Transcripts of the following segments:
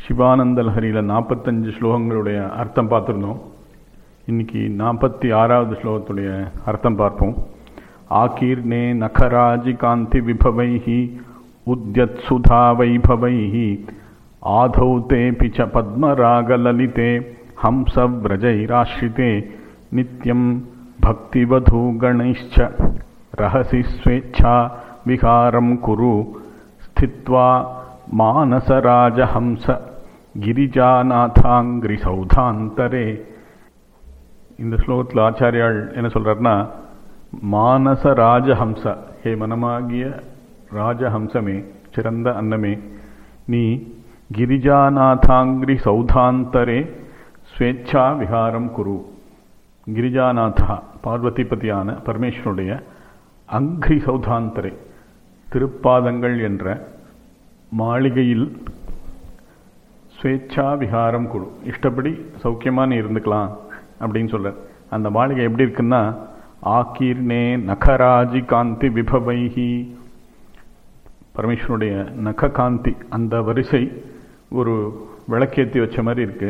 சிவானந்த லஹரியில் நாற்பத்தஞ்சு ஸ்லோகங்களுடைய அர்த்தம் பார்த்துருந்தோம் இன்னைக்கு நாற்பத்தி ஆறாவது ஸ்லோகத்துடைய அர்த்தம் பார்ப்போம் ஆகீர்ணே நகராஜி காந்தி விபவைஹி உத்யத் சுதா வைபவைஹி ஆதௌ தேபி ச பத்மராகலலிதே ஹம்சவ்ரஜைராश्रिते நித்யம் भक्तिवधूगणैश्च रहसि स्वेच्छा विहारं कुरु स्थित्वा मानसराजहंस கிரிஜாநாதாங்கிரிசௌதாந்தரே இந்த ஸ்லோகத்தில் ஆச்சாரியால் என்ன சொல்றாருன்னா மானச ராஜஹம்ச ஹே மனமாகிய ராஜஹம்சமே சிறந்த அன்னமே நீ கிரிஜாநாதாங்கிரி சௌதாந்தரே ஸ்வேच्छா விகாரம் குரு கிரிஜாநாதா பார்வதிபதியான பரமேஸ்வருடைய அங்கிரி சௌதாந்தரை திருப்பாதங்கள் என்ற மாளிகையில் ஸ்வேच्छா விகாரம் கொடு இஷ்டப்படி சௌக்கியமாக நீ இருந்துக்கலாம் அப்படின்னு சொல்ற அந்த மாளிகை எப்படி இருக்குன்னா ஆக்கீர்ணே நகராஜி காந்தி விபவைஹி பரமேஸ்வருடைய நக காந்தி அந்த வரிசை ஒரு விளக்கேற்றி வச்ச மாதிரி இருக்கு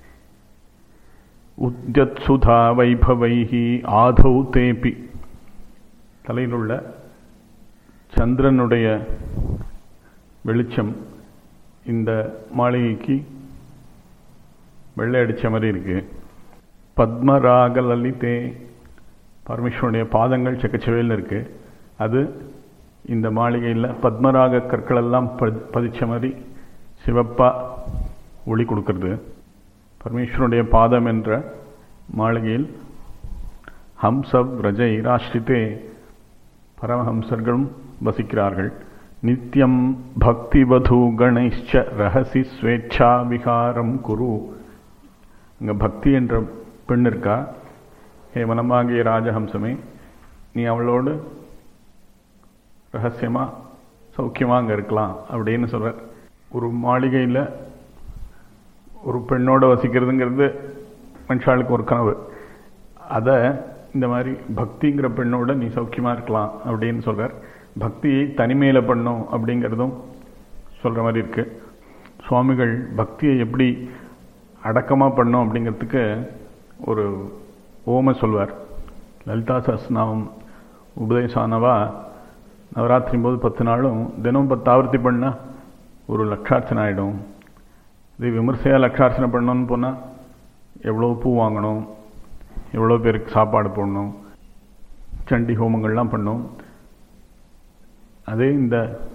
உத்யத் சுதா வைபவைஹி ஆதௌ தேபி தலையில் உள்ள சந்திரனுடைய வெளிச்சம் இந்த மாளிகைக்கு வெள்ளை அடித்த மாதிரி இருக்கு பத்மராக லலிதே பரமேஸ்வருடைய பாதங்கள் செக்கச்சவையில் இருக்கு அது இந்த மாளிகையில் பத்மராக கற்களெல்லாம் பதிச்ச மாதிரி சிவப்பாக ஒளி கொடுக்கறது பரமேஸ்வருடைய பாதம் என்ற மாளிகையில் ஹம்சவ் ரஜை ராஷ்டித்தே பரமஹம்சர்களும் வசிக்கிறார்கள் நித்தியம் பக்திவது கணேஷ்ச ரகசி ஸ்வேच्छா விகாரம் குரு அங்கே பக்தி என்ற பெண் இருக்கா ஹே மனமாகிய ராஜஹம்சமே நீ அவளோடு ரகசியமாக சௌக்கியமாக அங்கே இருக்கலாம் அப்படின்னு சொல்கிற ஒரு மாளிகையில் ஒரு பெண்ணோட வசிக்கிறதுங்கிறது மனுஷாளுக்கு ஒரு கனவு அதை இந்த மாதிரி பக்திங்கிற பெண்ணோட நீ சௌக்கியமாக இருக்கலாம் அப்படின்னு சொல்கிறார் பக்தியை தனிமையில் பண்ணும் அப்படிங்கிறதும் சொல்கிற மாதிரி இருக்கு சுவாமிகள் பக்தியை எப்படி அடக்கமாக பண்ணும் அப்படிங்கிறதுக்கு ஒரு ஓம சொல்வார் லலிதா சஸ்நாமம் உபதேசானவா நவராத்திரி போது பத்து நாளும் தினம் பத்து ஆவர்த்தி பண்ணால் ஒரு லட்சார்ச்சனை ஆகிடும் இது விமர்சையாக லட்சார்ச்சனை பண்ணணும்னு போனால் எவ்வளோ பூ வாங்கணும் எவ்வளோ பேருக்கு சாப்பாடு போடணும் சண்டி ஹோமங்கள்லாம் பண்ணும் அதே இந்த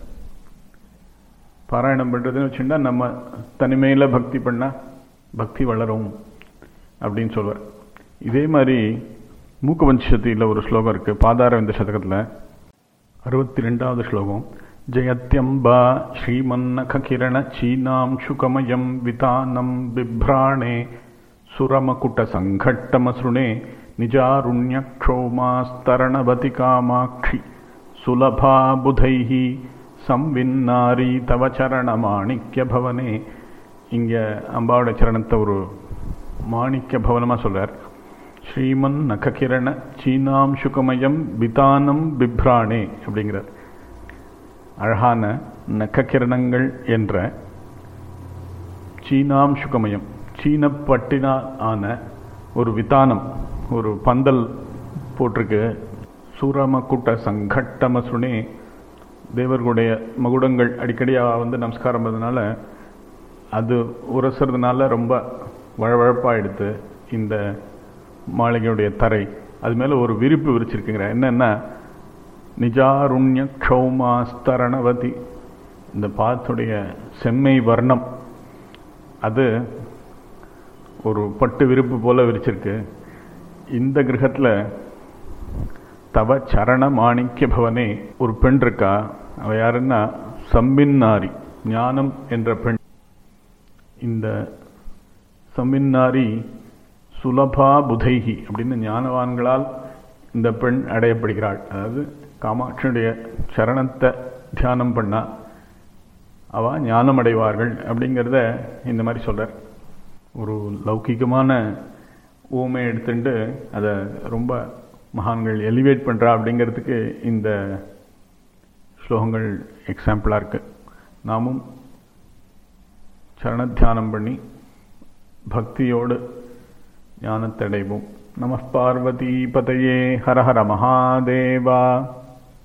பாராயணம் பண்ணுறதுன்னு வச்சுட்டா நம்ம தனிமையில் பக்தி பண்ணால் பக்தி வளரும் அப்படின்னு சொல்வார் இதே மாதிரி மூக்கவஞ்சத்தில் ஒரு ஸ்லோகம் இருக்குது பாதாரவிந்த சதகத்தில் அறுபத்தி ரெண்டாவது ஸ்லோகம் ஜயத்யம்பா ஸ்ரீமன்னகிரண சீனாம்சுகமயம் விதானம் பிப்ராணே சுரமகுட்டசங்கட்டமசృணே நிஜாருண்யக்ஷோமாஸ்தரணவதி காமாட்சி சுலபா புதைः சம்வின்னாரி தவ சரண மாணிக்ய பவனே இங்கே அம்பாவோட சரணத்தை ஒரு மாணிக்ய பவனமாக சொல்கிறார் ஸ்ரீமன் நககிரண சீனாம் சுகமயம் விதானம் பிப்ராணே அப்படிங்கிறார் அழகான நககிரணங்கள் என்ற சீனாம் சுகமயம் சீனப்பட்டினால் ஆன ஒரு விதானம் ஒரு பந்தல் போட்டிருக்கு சூரமக்குட்ட சங்கட்டமசுனே தேவர்களுடைய மகுடங்கள் அடிக்கடியாக வந்து நமஸ்காரம் பண்ணதுனால அது உரசுறதுனால ரொம்ப வழவழப்பாக எடுத்து இந்த மாளிகையுடைய தரை அது மேலே ஒரு விரிப்பு விரிச்சிருக்குங்கிற என்னென்னா நிஜாருண்ய க்ஷௌமாஸ்தரணவதி இந்த பாத்துடைய செம்மை வர்ணம் அது ஒரு பட்டு விருப்பு போல விரிச்சிருக்கு இந்த கிரகத்தில் தவ சரண மாணிக்க பவனே ஒரு பெண் இருக்கா அவ யாருன்னா சம்பின்னாரி ஞானம் என்ற பெண் இந்த சம்பின்னாரி சுலபா புதைகி அப்படின்னு ஞானவான்களால் இந்த பெண் அடையப்படுகிறாள் அதாவது காமாட்சியுடைய சரணத்தை தியானம் பண்ணா அவ ஞானம் அடைவார்கள் அப்படிங்கிறத இந்த மாதிரி சொல்றார் ஒரு லௌகிகமான ஊமை எடுத்துட்டு அதை ரொம்ப மகான்கள் எலிவேட் பண்ணுறா அப்படிங்கிறதுக்கு இந்த ஸ்லோகங்கள் எக்ஸாம்பிளாக இருக்கு நாமும் சரணத்தியானம் பண்ணி பக்தியோடு ஞானத்தடைவோம் நம பார்வதி பதையே ஹர ஹர மகாதேவா